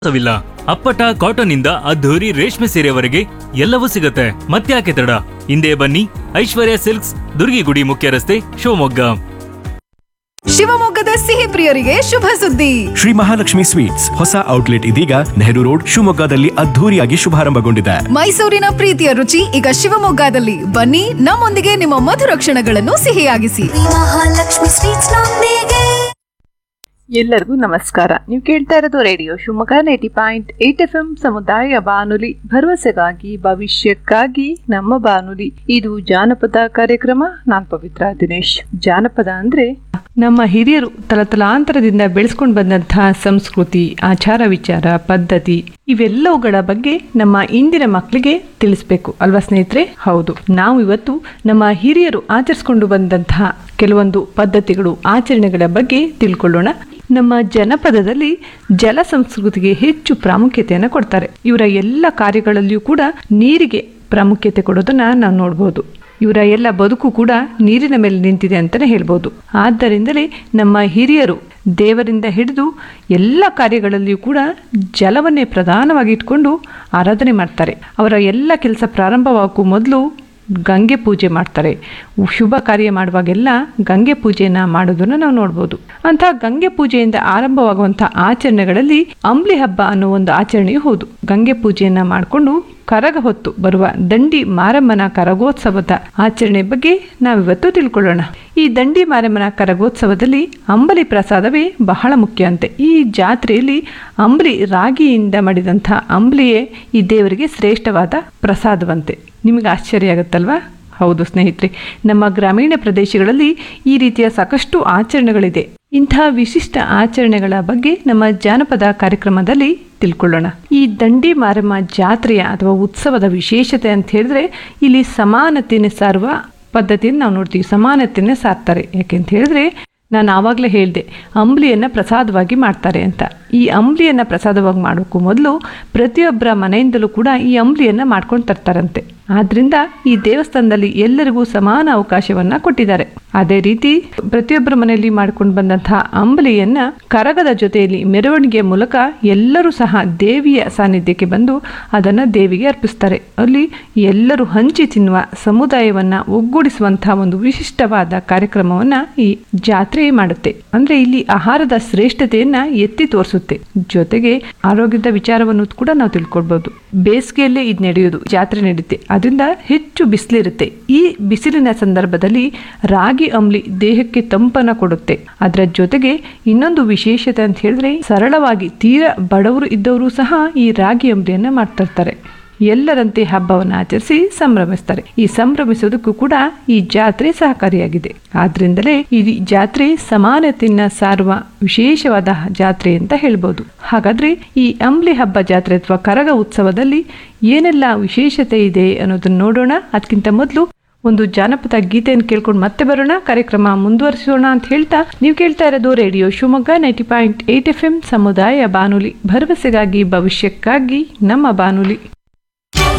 ವಿಲ್ಲ ಅಪ್ಪಟ ಕಾಟನ್ ಇಂದ ಅದ್ಧೂರಿ ರೇಷ್ಮೆ ಸೀರೆವರೆಗೆ ಎಲ್ಲವೂ ಸಿಗುತ್ತೆ ಮತ್ತ್ಯಾಕೆ ತಡ ಹಿಂದೆ ಬನ್ನಿ ಐಶ್ವರ್ಯ ಸಿಲ್ಕ್ಸ್ ದುರ್ಗಿಗುಡಿ ಮುಖ್ಯ ರಸ್ತೆ ಶಿವಮೊಗ್ಗ ಶಿವಮೊಗ್ಗದ ಸಿಹಿ ಪ್ರಿಯರಿಗೆ ಶುಭ ಸುದ್ದಿ ಶ್ರೀ ಮಹಾಲಕ್ಷ್ಮಿ ಸ್ವೀಟ್ಸ್ ಹೊಸ ಔಟ್ಲೆಟ್ ಇದೀಗ ನೆಹರು ರೋಡ್ ಶಿವಮೊಗ್ಗದಲ್ಲಿ ಅದ್ಧೂರಿಯಾಗಿ ಶುಭಾರಂಭಗೊಂಡಿದೆ ಮೈಸೂರಿನ ಪ್ರೀತಿಯ ರುಚಿ ಈಗ ಶಿವಮೊಗ್ಗದಲ್ಲಿ ಬನ್ನಿ ನಮ್ಮೊಂದಿಗೆ ನಿಮ್ಮ ಮಧುರ ಕ್ಷಣಗಳನ್ನು ಸಿಹಿಯಾಗಿಸಿ ಮಹಾಲಕ್ಷ್ಮಿ ಸ್ವೀಟ್ಸ್ ನೊಂದಿಗೆ ಎಲ್ಲರಿಗೂ ನಮಸ್ಕಾರ ನೀವು ಕೇಳ್ತಾ ಇರೋದು radio Shivamogga ninety point eight F M ಸಮುದಾಯ ಬಾನುಲಿ ಭರವಸೆಗಾಗಿ ಭವಿಷ್ಯಕ್ಕಾಗಿ ನಮ್ಮ ಬಾನುಲಿ ಇದು ಜಾನಪದ ಕಾರ್ಯಕ್ರಮ ನಾನ್ ಪವಿತ್ರ ದಿನೇಶ್ ಜಾನಪದ ಅಂದ್ರೆ ನಮ್ಮ ಹಿರಿಯರು ತಲತಲಾಂತರದಿಂದ ಬೆಳೆಸ್ಕೊಂಡು ಬಂದಂತಹ ಸಂಸ್ಕೃತಿ ಆಚಾರ ವಿಚಾರ ಪದ್ಧತಿ ಇವೆಲ್ಲವುಗಳ ಬಗ್ಗೆ ನಮ್ಮ ಇಂದಿನ ಮಕ್ಕಳಿಗೆ ತಿಳಿಸ್ಬೇಕು ಅಲ್ವಾ ಸ್ನೇಹಿತರೆ ಹೌದು ನಾವು ಇವತ್ತು ನಮ್ಮ ಹಿರಿಯರು ಆಚರಿಸ್ಕೊಂಡು ಬಂದಂತಹ ಕೆಲವೊಂದು ಪದ್ಧತಿಗಳು ಆಚರಣೆಗಳ ಬಗ್ಗೆ ತಿಳ್ಕೊಳ್ಳೋಣ ನಮ್ಮ ಜನಪದದಲ್ಲಿ ಜಲ ಸಂಸ್ಕೃತಿಗೆ ಹೆಚ್ಚು ಪ್ರಾಮುಖ್ಯತೆಯನ್ನು ಕೊಡ್ತಾರೆ ಇವರ ಎಲ್ಲ ಕಾರ್ಯಗಳಲ್ಲಿಯೂ ಕೂಡ ನೀರಿಗೆ ಪ್ರಾಮುಖ್ಯತೆ ಕೊಡೋದನ್ನ ನಾವು ನೋಡ್ಬೋದು ಇವರ ಎಲ್ಲ ಬದುಕು ಕೂಡ ನೀರಿನ ಮೇಲೆ ನಿಂತಿದೆ ಅಂತಲೇ ಹೇಳ್ಬೋದು ಆದ್ದರಿಂದಲೇ ನಮ್ಮ ಹಿರಿಯರು ದೇವರಿಂದ ಹಿಡಿದು ಎಲ್ಲ ಕಾರ್ಯಗಳಲ್ಲಿಯೂ ಕೂಡ ಜಲವನ್ನೇ ಪ್ರಧಾನವಾಗಿ ಇಟ್ಕೊಂಡು ಆರಾಧನೆ ಮಾಡ್ತಾರೆ ಅವರ ಎಲ್ಲ ಕೆಲಸ ಪ್ರಾರಂಭವಾಗುವ ಮೊದಲು ಗಂಗೆ ಪೂಜೆ ಮಾಡ್ತಾರೆ ಶುಭ ಕಾರ್ಯ ಮಾಡುವಾಗೆಲ್ಲ ಗಂಗೆ ಪೂಜೆಯನ್ನ ಮಾಡೋದನ್ನ ನಾವು ನೋಡ್ಬೋದು ಅಂತ ಗಂಗೆ ಪೂಜೆಯಿಂದ ಆರಂಭವಾಗುವಂತಹ ಆಚರಣೆಗಳಲ್ಲಿ ಅಂಬ್ಲಿ ಹಬ್ಬ ಅನ್ನೋ ಒಂದು ಆಚರಣೆಯು ಹೌದು ಗಂಗೆ ಪೂಜೆಯನ್ನ ಮಾಡಿಕೊಂಡು ಕರಗ ಹೊತ್ತು ಬರುವ ದಂಡಿ ಮಾರಮ್ಮನ ಕರಗೋತ್ಸವದ ಆಚರಣೆ ಬಗ್ಗೆ ನಾವಿವತ್ತು ತಿಳ್ಕೊಳ್ಳೋಣ ಈ ದಂಡಿ ಮಾರಮ್ಮನ ಕರಗೋತ್ಸವದಲ್ಲಿ ಅಂಬಲಿ ಪ್ರಸಾದವೇ ಬಹಳ ಮುಖ್ಯ ಅಂತೆ ಈ ಜಾತ್ರೆಯಲ್ಲಿ ಅಂಬಲಿ ರಾಗಿಯಿಂದ ಮಾಡಿದಂಥ ಅಂಬಲಿಯೇ ಈ ದೇವರಿಗೆ ಶ್ರೇಷ್ಠವಾದ ಪ್ರಸಾದವಂತೆ ನಿಮಗೆ ಆಶ್ಚರ್ಯ ಆಗುತ್ತಲ್ವಾ ಹೌದು ಸ್ನೇಹಿತರೆ ನಮ್ಮ ಗ್ರಾಮೀಣ ಪ್ರದೇಶಗಳಲ್ಲಿ ಈ ರೀತಿಯ ಸಾಕಷ್ಟು ಆಚರಣೆಗಳಿದೆ ಇಂತಹ ವಿಶಿಷ್ಟ ಆಚರಣೆಗಳ ಬಗ್ಗೆ ನಮ್ಮ ಜಾನಪದ ಕಾರ್ಯಕ್ರಮದಲ್ಲಿ ತಿಳ್ಕೊಳ್ಳೋಣ ಈ ದಂಡಿ ಮಾರಮ್ಮ ಜಾತ್ರೆಯ ಅಥವಾ ಉತ್ಸವದ ವಿಶೇಷತೆ ಅಂತ ಹೇಳಿದ್ರೆ ಇಲ್ಲಿ ಸಮಾನತೆಯನ್ನು ಸಾರುವ ಪದ್ಧತಿಯನ್ನು ನಾವು ನೋಡ್ತೀವಿ ಸಮಾನತೆಯನ್ನು ಸಾರ್ತಾರೆ ಯಾಕೆಂತ ಹೇಳಿದ್ರೆ ನಾನು ಆವಾಗಲೇ ಹೇಳಿದೆ ಅಂಬ್ಲಿಯನ್ನು ಪ್ರಸಾದವಾಗಿ ಮಾಡ್ತಾರೆ ಅಂತ ಈ ಅಂಬ್ಲಿಯನ್ನು ಪ್ರಸಾದವಾಗಿ ಮಾಡೋಕ್ಕೂ ಮೊದಲು ಪ್ರತಿಯೊಬ್ಬರ ಮನೆಯಿಂದಲೂ ಕೂಡ ಈ ಅಂಬ್ಲಿಯನ್ನು ಮಾಡ್ಕೊಂಡು ತರ್ತಾರಂತೆ ಆದ್ರಿಂದ ಈ ದೇವಸ್ಥಾನದಲ್ಲಿ ಎಲ್ಲರಿಗೂ ಸಮಾನ ಅವಕಾಶವನ್ನ ಕೊಟ್ಟಿದ್ದಾರೆ ಅದೇ ರೀತಿ ಪ್ರತಿಯೊಬ್ಬರ ಮನೆಯಲ್ಲಿ ಮಾಡ್ಕೊಂಡು ಬಂದಂತಹ ಅಂಬಲಿಯನ್ನ ಕರಗದ ಜೊತೆಯಲ್ಲಿ ಮೆರವಣಿಗೆಯ ಮೂಲಕ ಎಲ್ಲರೂ ಸಹ ದೇವಿಯ ಸಾನ್ನಿಧ್ಯಕ್ಕೆ ಬಂದು ಅದನ್ನ ದೇವಿಗೆ ಅರ್ಪಿಸ್ತಾರೆ ಅಲ್ಲಿ ಎಲ್ಲರೂ ಹಂಚಿ ತಿನ್ನುವ ಸಮುದಾಯವನ್ನ ಒಗ್ಗೂಡಿಸುವಂತಹ ಒಂದು ವಿಶಿಷ್ಟವಾದ ಕಾರ್ಯಕ್ರಮವನ್ನ ಈ ಜಾತ್ರೆ ಮಾಡುತ್ತೆ ಅಂದ್ರೆ ಇಲ್ಲಿ ಆಹಾರದ ಶ್ರೇಷ್ಠತೆಯನ್ನ ಎತ್ತಿ ತೋರಿಸುತ್ತೆ ಜೊತೆಗೆ ಆರೋಗ್ಯದ ವಿಚಾರವನ್ನು ಕೂಡ ನಾವು ತಿಳ್ಕೊಳ್ಬಹುದು ಬೇಸಿಗೆಯಲ್ಲೇ ಇದು ನಡೆಯೋದು ಜಾತ್ರೆ ನಡೆಯುತ್ತೆ ಅದರಿಂದ ಹೆಚ್ಚು ಬಿಸಿಲಿರುತ್ತೆ ಈ ಬಿಸಿಲಿನ ಸಂದರ್ಭದಲ್ಲಿ ರಾಗಿ ಅಂಬ್ಲಿ ದೇಹಕ್ಕೆ ತಂಪನ ಕೊಡುತ್ತೆ ಅದರ ಜೊತೆಗೆ ಇನ್ನೊಂದು ವಿಶೇಷತೆ ಅಂತ ಹೇಳಿದ್ರೆ ಸರಳವಾಗಿ ತೀರಾ ಬಡವರು ಇದ್ದವರು ಸಹ ಈ ರಾಗಿ ಅಂಬ್ಲಿಯನ್ನ ಮಾಡ್ತಿರ್ತಾರೆ ಎಲ್ಲರಂತೆ ಹಬ್ಬವನ್ನು ಆಚರಿಸಿ ಸಂಭ್ರಮಿಸ್ತಾರೆ ಈ ಸಂಭ್ರಮಿಸೋದಕ್ಕೂ ಕೂಡ ಈ ಜಾತ್ರೆ ಸಹಕಾರಿಯಾಗಿದೆ ಆದ್ರಿಂದಲೇ ಈ ಜಾತ್ರೆ ಸಮಾನತೆಯನ್ನ ಸಾರುವ ವಿಶೇಷವಾದ ಜಾತ್ರೆ ಅಂತ ಹೇಳ್ಬೋದು ಹಾಗಾದ್ರೆ ಈ ಅಂಬ್ಲಿ ಹಬ್ಬ ಜಾತ್ರೆ ಅಥವಾ ಕರಗ ಉತ್ಸವದಲ್ಲಿ ಏನೆಲ್ಲ ವಿಶೇಷತೆ ಇದೆ ಅನ್ನೋದನ್ನ ನೋಡೋಣ ಅದಕ್ಕಿಂತ ಮೊದಲು ಒಂದು ಜಾನಪದ ಗೀತೆಯನ್ನು ಕೇಳ್ಕೊಂಡು ಮತ್ತೆ ಬರೋಣ ಕಾರ್ಯಕ್ರಮ ಮುಂದುವರಿಸೋಣ ಅಂತ ಹೇಳ್ತಾ ನೀವು ಕೇಳ್ತಾ ಇರೋದು radio Shivamogga ninety point eight F M ಸಮುದಾಯ ಬಾನುಲಿ ಭರವಸೆಗಾಗಿ ಭವಿಷ್ಯಕ್ಕಾಗಿ ನಮ್ಮ ಬಾನುಲಿ